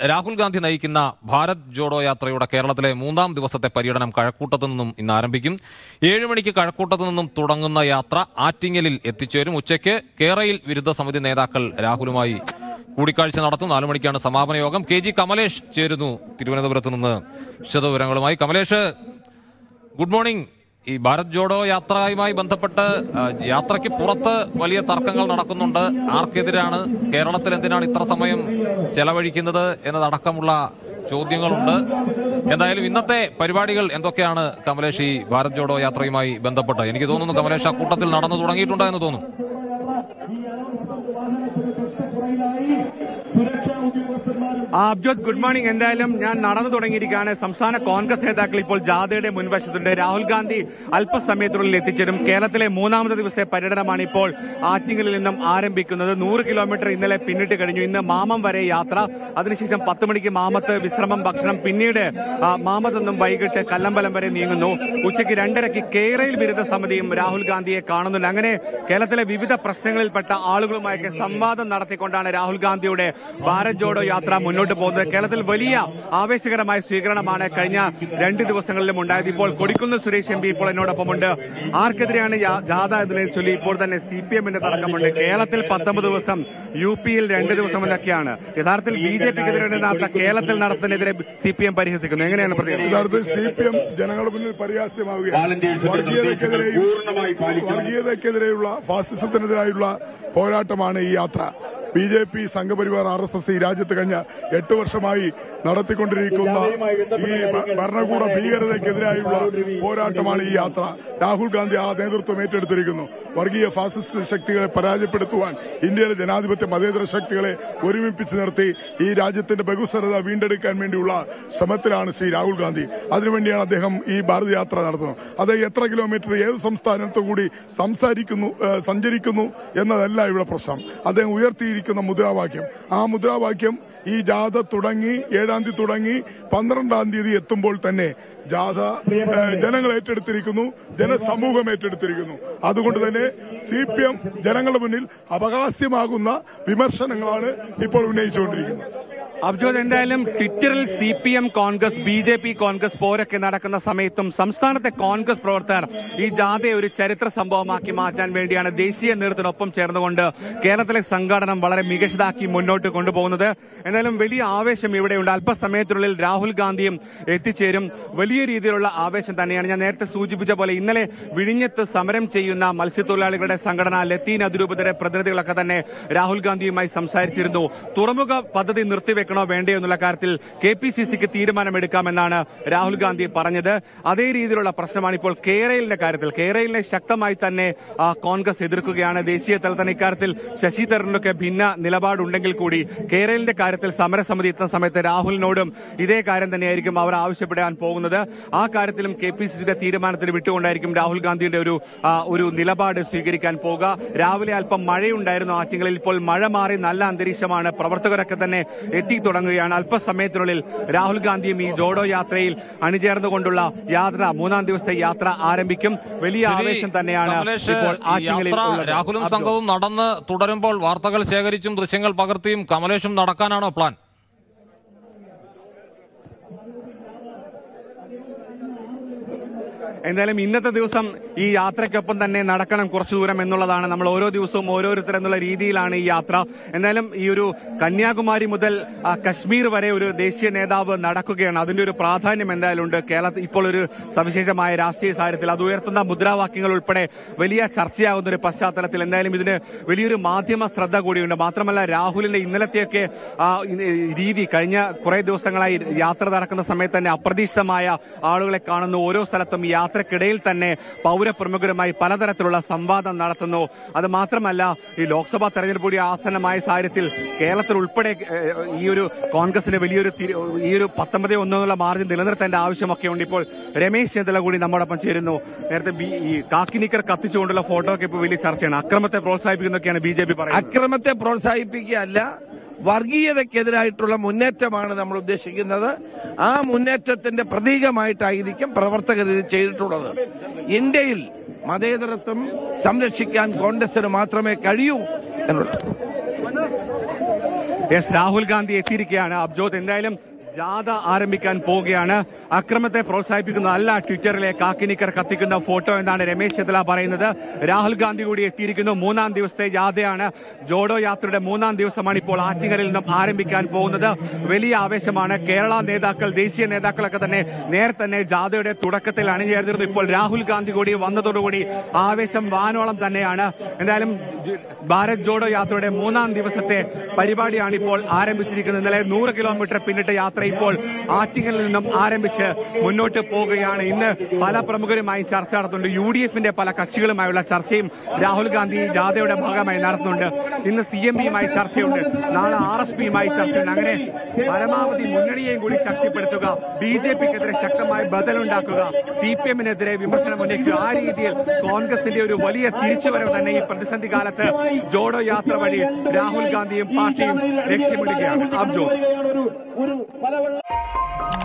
രാഹുൽ ഗാന്ധി നയിക്കുന്ന ഭാരത് ജോഡോ യാത്രയുടെ കേരളത്തിലെ മൂന്നാം ദിവസത്തെ പര്യടനം കഴക്കൂട്ടത്തു നിന്നും ഇന്ന് ആരംഭിക്കും ഏഴ് മണിക്ക് കഴക്കൂട്ടത്തു നിന്നും തുടങ്ങുന്ന യാത്ര ആറ്റിങ്ങലിൽ എത്തിച്ചേരും ഉച്ചയ്ക്ക് കേരയിൽ വിരുദ്ധ സമിതി നേതാക്കൾ രാഹുലുമായി കൂടിക്കാഴ്ച നടത്തും നാലു മണിക്കാണ് സമാപന യോഗം കെ ജി കമലേഷ് ചേരുന്നു തിരുവനന്തപുരത്ത് നിന്ന് വിശദവിവരങ്ങളുമായി കമലേഷ് ഗുഡ് മോർണിംഗ് ഈ ഭാരത് ജോഡോ യാത്രയുമായി ബന്ധപ്പെട്ട് ആ, യാത്രയ്ക്ക് പുറത്ത് വലിയ തർക്കങ്ങൾ നടക്കുന്നുണ്ട് ആർക്കെതിരാണ് കേരളത്തിൽ എന്തിനാണ് ഇത്ര സമയം ചെലവഴിക്കുന്നത് എന്നതടക്കമുള്ള ചോദ്യങ്ങളുണ്ട് എന്തായാലും ഇന്നത്തെ പരിപാടികൾ എന്തൊക്കെയാണ് കമലേഷ് ഈ ഭാരത് ജോഡോ യാത്രയുമായി ബന്ധപ്പെട്ട് എനിക്ക് തോന്നുന്നു കമലേഷ് ആ കൂട്ടത്തിൽ നടന്നു തുടങ്ങിയിട്ടുണ്ട് എന്ന് തോന്നുന്നു ആ, അബ്ജോത് ഗുഡ് മോർണിംഗ് എന്തായാലും ഞാൻ നടന്നു തുടങ്ങിയിരിക്കുകയാണ് സംസ്ഥാന കോൺഗ്രസ് നേതാക്കൾ ഇപ്പോൾ ജാഥയുടെ മുൻവശത്തുണ്ട് രാഹുൽ ഗാന്ധി അല്പസമയത്തിനുള്ളിൽ എത്തിച്ചേരും കേരളത്തിലെ മൂന്നാമത്തെ ദിവസത്തെ പര്യടനമാണ് ഇപ്പോൾ ആറ്റിങ്ങലിൽ നിന്നും ആരംഭിക്കുന്നത് നൂറ് കിലോമീറ്റർ ഇന്നലെ പിന്നിട്ട് കഴിഞ്ഞു ഇന്ന് മാമം വരെ യാത്ര അതിനുശേഷം പത്ത് മണിക്ക് മാമത്ത് വിശ്രമം ഭക്ഷണം പിന്നീട് ആ, മാമത്ത് നിന്നും വൈകിട്ട് കല്ലമ്പലം വരെ നീങ്ങുന്നു ഉച്ചയ്ക്ക് രണ്ടരയ്ക്ക് കേരയിൽ വിരുദ്ധ സമിതിയും രാഹുൽ ഗാന്ധിയെ കാണുന്നുണ്ട് അങ്ങനെ കേരളത്തിലെ വിവിധ പ്രശ്നങ്ങളിൽപ്പെട്ട ആളുകളുമായൊക്കെ സംവാദം നടത്തിക്കൊണ്ടാണ് രാഹുൽ ഗാന്ധിയുടെ ഭാരത് ജോഡോ യാത്ര മുന്നോട്ട് പോകുന്നത് കേരളത്തിൽ വലിയ ആവേശകരമായ സ്വീകരണമാണ് കഴിഞ്ഞ രണ്ട് ദിവസങ്ങളിലും ഉണ്ടായത് ഇപ്പോൾ കൊടിക്കുന്ന് സുരേഷ് എം പി ഇപ്പോൾ എന്നോടൊപ്പമുണ്ട് ആർക്കെതിരെയാണ് യാ- ജാഥ എന്നതിനെ ചൊല്ലി ഇപ്പോൾ തന്നെ സി പി എമ്മിന്റെ തർക്കമുണ്ട് കേരളത്തിൽ പത്തൊമ്പത് ദിവസം യു പിയിൽ രണ്ട് ദിവസം എന്നൊക്കെയാണ് യഥാർത്ഥത്തിൽ ബി ജെ പിക്കെതിരെ നടത്ത കേരളത്തിൽ നടത്തുന്നതിനെതിരെ സി പി എം പരിഹസിക്കുന്നു എങ്ങനെയാണ് പ്രതികരണം യഥാർത്ഥത്തിൽ സി പി എം ജനങ്ങളുടെ മുന്നിൽ പര്യാസ്യമാവുകയാണ് വർഗീയതയ്ക്കെതിരെയും വർഗീയതയ്ക്കെതിരെയുള്ള ഫാസിസത്തിനെതിരായുള്ള പോരാട്ടമാണ് ഈ യാത്ര B J P Sangh Parivar R S S ഈ രാജ്യത്ത് കഴിഞ്ഞ എട്ട് വർഷമായി നടത്തിക്കൊണ്ടിരിക്കുന്ന ഈ ഭ- ഭരണകൂട ഭീകരതയ്ക്കെതിരായുള്ള പോരാട്ടമാണ് ഈ യാത്ര രാഹുൽ ഗാന്ധി ആ നേതൃത്വം ഏറ്റെടുത്തിരിക്കുന്നു വർഗീയ ഫാസിസ്റ്റ് ശക്തികളെ പരാജയപ്പെടുത്തുവാൻ ഇന്ത്യയിലെ ജനാധിപത്യ മതേതര ശക്തികളെ ഒരുമിപ്പിച്ച് നിർത്തി ഈ രാജ്യത്തിന്റെ ബഹുസ്വരത വീണ്ടെടുക്കാൻ വേണ്ടിയുള്ള ശ്രമത്തിലാണ് ശ്രീ രാഹുൽ ഗാന്ധി അതിനുവേണ്ടിയാണ് അദ്ദേഹം ഈ ഭാരത് യാത്ര നടത്തുന്നത് അത് എത്ര കിലോമീറ്റർ ഏത് സംസ്ഥാനത്തു കൂടി സംസാരിക്കുന്നു ഏഹ്, സഞ്ചരിക്കുന്നു എന്നതല്ല ഇവിടെ പ്രശ്നം അദ്ദേഹം ഉയർത്തിയിരിക്കുന്ന മുദ്രാവാക്യം ആ മുദ്രാവാക്യം ഈ ജാഥ തുടങ്ങി ഏഴാം തീയതി തുടങ്ങി പന്ത്രണ്ടാം തീയതി എത്തുമ്പോൾ തന്നെ ജാഥ ഏഹ്, ജനങ്ങൾ ഏറ്റെടുത്തിരിക്കുന്നു ജനസമൂഹം ഏറ്റെടുത്തിരിക്കുന്നു അതുകൊണ്ട് തന്നെ സി പി എം ജനങ്ങളുടെ മുന്നിൽ അവകാശമാകുന്ന വിമർശനങ്ങളാണ് ഇപ്പോൾ ഉന്നയിച്ചുകൊണ്ടിരിക്കുന്നത് അബ്ജോദ് എന്തായാലും ട്വിറ്ററിൽ C P M Congress B J P Congress പോരൊക്കെ നടക്കുന്ന സമയത്തും സംസ്ഥാനത്തെ കോൺഗ്രസ് പ്രവർത്തകർ ഈ ജാഥയെ ഒരു ചരിത്ര സംഭവമാക്കി മാറ്റാൻ വേണ്ടിയാണ് ദേശീയ നേതൃത്വത്തിനൊപ്പം ചേർന്നുകൊണ്ട് കേരളത്തിലെ സംഘടനം വളരെ മികച്ചതാക്കി മുന്നോട്ട് കൊണ്ടുപോകുന്നത് എന്തായാലും വലിയ ആവേശം ഇവിടെയുണ്ട് അല്പസമയത്തിനുള്ളിൽ രാഹുൽ ഗാന്ധിയും എത്തിച്ചേരും വലിയ രീതിയിലുള്ള ആവേശം തന്നെയാണ് ഞാൻ നേരത്തെ സൂചിപ്പിച്ച പോലെ ഇന്നലെ വിഴിഞ്ഞത്ത് സമരം ചെയ്യുന്ന മത്സ്യത്തൊഴിലാളികളുടെ സംഘടന ലത്തീൻ അതിരൂപതയുടെ പ്രതിനിധികളൊക്കെ തന്നെ രാഹുൽ ഗാന്ധിയുമായി സംസാരിച്ചിരുന്നു തുറമുഖ പദ്ധതി നിർത്തിവെക്കണോ വേണ്ടയോ എന്നുള്ള കാര്യത്തിൽ കെ പി സി സിക്ക് തീരുമാനമെടുക്കാമെന്നാണ് രാഹുൽ ഗാന്ധി പറഞ്ഞത് അതേ രീതിയിലുള്ള പ്രശ്നമാണ് ഇപ്പോൾ കേരളിന്റെ കാര്യത്തിൽ കേരളിനെ ശക്തമായി തന്നെ ആ, കോൺഗ്രസ് എതിർക്കുകയാണ് ദേശീയ തലത്തിൽ ഇക്കാര്യത്തിൽ ശശി തരൂരിനൊക്കെ ഭിന്ന നിലപാടുണ്ടെങ്കിൽ കൂടി കേരളിന്റെ കാര്യത്തിൽ സമരസമിതി എത്തുന്ന സമയത്ത് രാഹുലിനോടും ഇതേ കാര്യം തന്നെയായിരിക്കും അവർ ആവശ്യപ്പെടാൻ പോകുന്നത് ആ കാര്യത്തിലും കെ പി സി സിയുടെ തീരുമാനത്തിന് വിട്ടുകൊണ്ടായിരിക്കും രാഹുൽ ഗാന്ധിയുടെ ഒരു ആ, ഒരു നിലപാട് സ്വീകരിക്കാൻ പോകുക രാവിലെ അല്പം മഴയുണ്ടായിരുന്നു ആറ്റിങ്ങളിൽ ഇപ്പോൾ മഴ മാറി നല്ല അന്തരീക്ഷമാണ് പ്രവർത്തകരൊക്കെ തന്നെ എത്തി തുടങ്ങുകയാണ് അല്പസമയത്തിനുള്ളിൽ രാഹുൽ ഗാന്ധിയും ഈ ജോഡോ യാത്രയിൽ അണിചേർന്നുകൊണ്ടുള്ള യാത്ര മൂന്നാം ദിവസത്തെ യാത്ര ആരംഭിക്കും വലിയ ശരി, ആവേശം തന്നെയാണ് കമലേഷ്, ഇപ്പോൾ ഈ ആറ്റിങ്ങലിൽ യാത്ര ഉള്ളത്. രാഹുലും അബ്ജോ. സംഘവും നടന്ന് തുടരുമ്പോൾ വാർത്തകൾ ശേഖരിച്ചും ദൃശ്യങ്ങൾ പകർത്തിയും കമലേഷും നടക്കാനാണോ പ്ലാൻ എന്തായാലും ഇന്നത്തെ ദിവസം ഈ യാത്രയ്ക്കൊപ്പം തന്നെ നടക്കണം കുറച്ചു ദൂരം എന്നുള്ളതാണ് നമ്മൾ ഓരോ ദിവസവും ഓരോരുത്തർ എന്നുള്ള രീതിയിലാണ് ഈ യാത്ര എന്തായാലും ഈ ഒരു കന്യാകുമാരി മുതൽ ആ, കശ്മീർ വരെ ഒരു ദേശീയ നേതാവ് നടക്കുകയാണ് അതിന്റെ ഒരു പ്രാധാന്യം എന്തായാലും ഉണ്ട് കേരളത്തിൽ ഇപ്പോൾ ഒരു സവിശേഷമായ രാഷ്ട്രീയ സാഹചര്യത്തിൽ അത് ഉയർത്തുന്ന മുദ്രാവാക്യങ്ങൾ ഉൾപ്പെടെ വലിയ ചർച്ചയാകുന്ന ഒരു പശ്ചാത്തലത്തിൽ എന്തായാലും ഇതിന് വലിയൊരു മാധ്യമ ശ്രദ്ധ കൂടിയുണ്ട് മാത്രമല്ല രാഹുലിന്റെ ഇന്നലത്തെയൊക്കെ ആ, ഇ- രീതി കഴിഞ്ഞ കുറെ ദിവസങ്ങളായി യാത്ര നടക്കുന്ന സമയത്ത് തന്നെ അപ്രതീക്ഷിതമായ ആളുകളെ കാണുന്നു ഓരോ സ്ഥലത്തും ഈ യാത്രക്കിടയിൽ തന്നെ പൗരപ്രമുഖരുമായി പലതരത്തിലുള്ള സംവാദം നടത്തുന്നു അത് മാത്രമല്ല ഈ ലോക്സഭാ തെരഞ്ഞെടുപ്പ് കൂടി ആസന്നമായ സാഹചര്യത്തിൽ കേരളത്തിൽ ഉൾപ്പെടെ ഏഹ്, ഈ ഒരു കോൺഗ്രസിന് വലിയൊരു തിരി- ഈ ഒരു പത്തൊമ്പത് ഒന്നുള്ള മാർജിൻ നിലനിർത്തേണ്ട ആവശ്യമൊക്കെ ഉണ്ട് ഇപ്പോൾ രമേശ് ചെന്നിത്തല കൂടി നമ്മോടൊപ്പം ചേരുന്നു നേരത്തെ ബി- ഈ കാക്കിനിക്കർ കത്തിച്ചുകൊണ്ടുള്ള ഫോട്ടോ ഒക്കെ ഇപ്പോൾ വലിയ ചർച്ചയാണ് അക്രമത്തെ പ്രോത്സാഹിപ്പിക്കുന്നൊക്കെയാണ് ബി ജെ പി പറയുന്നത് അക്രമത്തെ പ്രോത്സാഹിപ്പിക്കുകയല്ല വർഗീയതയ്ക്കെതിരായിട്ടുള്ള മുന്നേറ്റമാണ് നമ്മൾ ഉദ്ദേശിക്കുന്നത് ആ മുന്നേറ്റത്തിന്റെ പ്രതീകമായിട്ടായിരിക്കും പ്രവർത്തകർ ഇത് ചെയ്തിട്ടുള്ളത് ഇന്ത്യയിൽ മതേതരത്വം സംരക്ഷിക്കാൻ കോൺഗ്രസിന് മാത്രമേ കഴിയൂ എന്നുള്ളത് എസ് രാഹുൽ ഗാന്ധി എത്തിയിരിക്കുകയാണ് അബ്ജോത് എന്തായാലും ജാഥ ആരംഭിക്കാൻ പോവുകയാണ് അക്രമത്തെ പ്രോത്സാഹിപ്പിക്കുന്നതല്ല ട്വിറ്ററിലെ കാക്കിനിക്കർ കത്തിക്കുന്ന ഫോട്ടോ എന്നാണ് രമേശ് ചെന്നിത്തല പറയുന്നത് രാഹുൽ ഗാന്ധി കൂടി എത്തിയിരിക്കുന്നു മൂന്നാം ദിവസത്തെ ജാഥയാണ് ജോഡോ യാത്രയുടെ മൂന്നാം ദിവസമാണ് ഇപ്പോൾ ആറ്റിങ്ങലിൽ നിന്നും ആരംഭിക്കാൻ പോകുന്നത് വലിയ ആവേശമാണ് കേരള നേതാക്കൾ ദേശീയ നേതാക്കളൊക്കെ തന്നെ നേരെ തന്നെ ജാഥയുടെ തുടക്കത്തിൽ അണിചേർന്നിരുന്നു ഇപ്പോൾ രാഹുൽ ഗാന്ധി കൂടി വന്നതോടുകൂടി ആവേശം വാനോളം തന്നെയാണ് എന്തായാലും ജ- ഭാരത് ജോഡോ യാത്രയുടെ മൂന്നാം ദിവസത്തെ പരിപാടിയാണ് ഇപ്പോൾ ആരംഭിച്ചിരിക്കുന്നത് ഇന്നലെ നൂറ് കിലോമീറ്റർ പിന്നിട്ട യാത്ര ഇപ്പോൾ ആറ്റിങ്ങലിൽ നിന്നും ആരംഭിച്ച് മുന്നോട്ട് പോകുകയാണ് ഇന്ന് പല പ്രമുഖരുമായി ചർച്ച നടത്തുന്നുണ്ട് യു ഡി എഫിന്റെ പല കക്ഷികളുമായുള്ള ചർച്ചയും രാഹുൽ ഗാന്ധി ജാഥയുടെ ഭാഗമായി നടത്തുന്നുണ്ട് ഇന്ന് സി എം പിയുമായി ചർച്ചയുണ്ട് നാളെ ആർ എസ് പിയുമായി ചർച്ചയുണ്ട് അങ്ങനെ പരമാവധി മുന്നണിയെയും കൂടി ശക്തിപ്പെടുത്തുക ബി ജെ പിക്കെതിരെ ശക്തമായ ബദലുണ്ടാക്കുക സി പി എമ്മിനെതിരെ വിമർശനം ഉന്നയിക്കുക ആ രീതിയിൽ കോൺഗ്രസിന്റെ ഒരു വലിയ തിരിച്ചുവരവ് തന്നെ ഈ പ്രതിസന്ധി കാലത്ത് ജോഡോ യാത്ര വഴി രാഹുൽ ഗാന്ധിയും പാർട്ടിയും ലക്ഷ്യമിടുകയാണ് അബ്ജോ